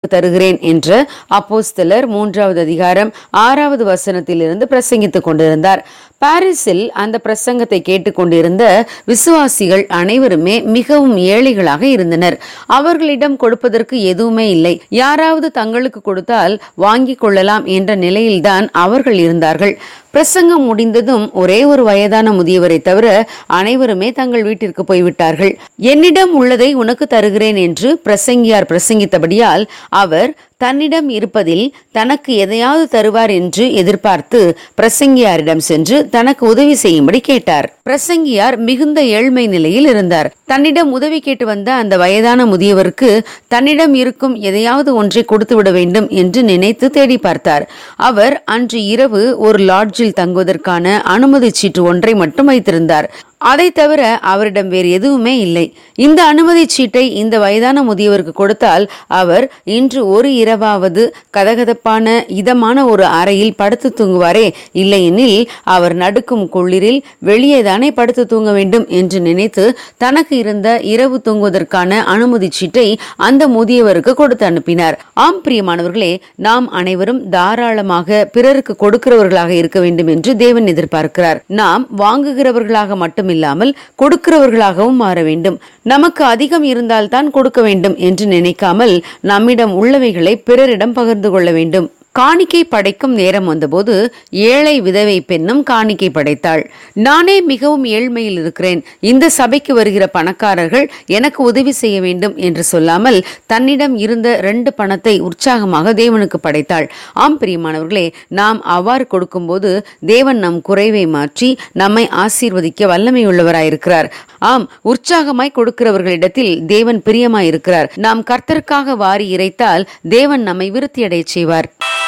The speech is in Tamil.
தருகிறேன் என்று அப்போஸ்தலர் மூன்றாவது அதிகாரம் ஆறாவது வசனத்திலிருந்து பிரசங்கித்துக் கொண்டிருந்தார் பாரிஸில் அந்த பிரசங்கத்தை கேட்டுக்கொண்டிருந்த விசுவாசிகள் அனைவருமே மிகவும் ஏழைகளாக இருந்தனர் அவர்களிடம் கொடுப்பதற்கு எதுவுமே இல்லை யாராவது தங்களுக்கு கொடுத்தால் வாங்கிக் கொள்ளலாம் என்ற நிலையில்தான் அவர்கள் இருந்தார்கள் பிரசங்கம் முடிந்ததும் ஒரே ஒரு வயதான முதியவரை தவிர அனைவருமே தங்கள் வீட்டிற்கு போய்விட்டார்கள் என்னிடம் உள்ளதை உனக்கு தருகிறேன் என்று பிரசங்கியார் பிரசங்கித்தபடியால் அவர் தன்னிடம் இருப்பதில் தனக்கு எதையாவது தருவார் என்று எதிர்பார்த்து பிரசங்கியாரிடம் சென்று தனக்கு உதவி செய்யும்படி கேட்டார் பிரசங்கியார் மிகுந்த ஏழ்மை நிலையில் இருந்தார் தன்னிடம் உதவி கேட்டு வந்த அந்த வயதான முதியவருக்கு தன்னிடம் இருக்கும் எதையாவது ஒன்றை கொடுத்து விட வேண்டும் என்று நினைத்து தேடி பார்த்தார் அவர் அன்று இரவு ஒரு லாட்ஜில் தங்குவதற்கான அனுமதி சீட்டு ஒன்றை மட்டும் வைத்திருந்தார் அதை தவிர அவரிடம் வேறு எதுவுமே இல்லை இந்த அனுமதி சீட்டை இந்த வயதான முதியவருக்கு கொடுத்தால் அவர் இன்று ஒரு இரவாவது கதகதப்பான இதமான ஒரு அறையில் படுத்து தூங்குவாரே இல்லையெனில் அவர் நடுக்கும் குளிரில் வெளியே தானே படுத்து தூங்க வேண்டும் என்று நினைத்து தனக்கு இருந்த இரவு தூங்குவதற்கான அனுமதி சீட்டை அந்த முதியவருக்கு கொடுத்து அனுப்பினார் ஆம் பிரியமானவர்களே நாம் அனைவரும் தாராளமாக பிறருக்கு கொடுக்கிறவர்களாக இருக்க வேண்டும் என்று தேவன் எதிர்பார்க்கிறார் நாம் வாங்குகிறவர்களாக மட்டுமில்லாமல் கொடுக்கிறவர்களாகவும் மாற வேண்டும் நமக்கு அதிகம் இருந்தால்தான் கொடுக்க வேண்டும் என்று நினைக்காமல் நம்மிடம் உள்ளவைகளை பிறரிடம் பகிர்ந்து கொள்ள வேண்டும் காணிக்கை படைக்கும் நேரம் வந்தபோது ஏழை விதவை பெண்ணும் காணிக்கை படைத்தாள் நானே மிகவும் ஏழ்மையில் இருக்கிறேன் இந்த சபைக்கு வருகிற பணக்காரர்கள் எனக்கு உதவி செய்ய வேண்டும் என்று சொல்லாமல் தன்னிடம் இருந்த ரெண்டு பணத்தை உற்சாகமாக தேவனுக்கு படைத்தாள் ஆம் பிரியமானவர்களே நாம் அவ்வாறு கொடுக்கும்போது தேவன் நம் குறைவை மாற்றி நம்மை ஆசீர்வதிக்க வல்லமை உள்ளவராயிருக்கிறார் ஆம் உற்சாகமாய் கொடுக்கிறவர்களிடத்தில் தேவன் பிரியமாய் இருக்கிறார் நாம் கர்த்தருக்காக வாரி இறைத்தால் தேவன் நம்மை விருத்தியடையச் செய்வார்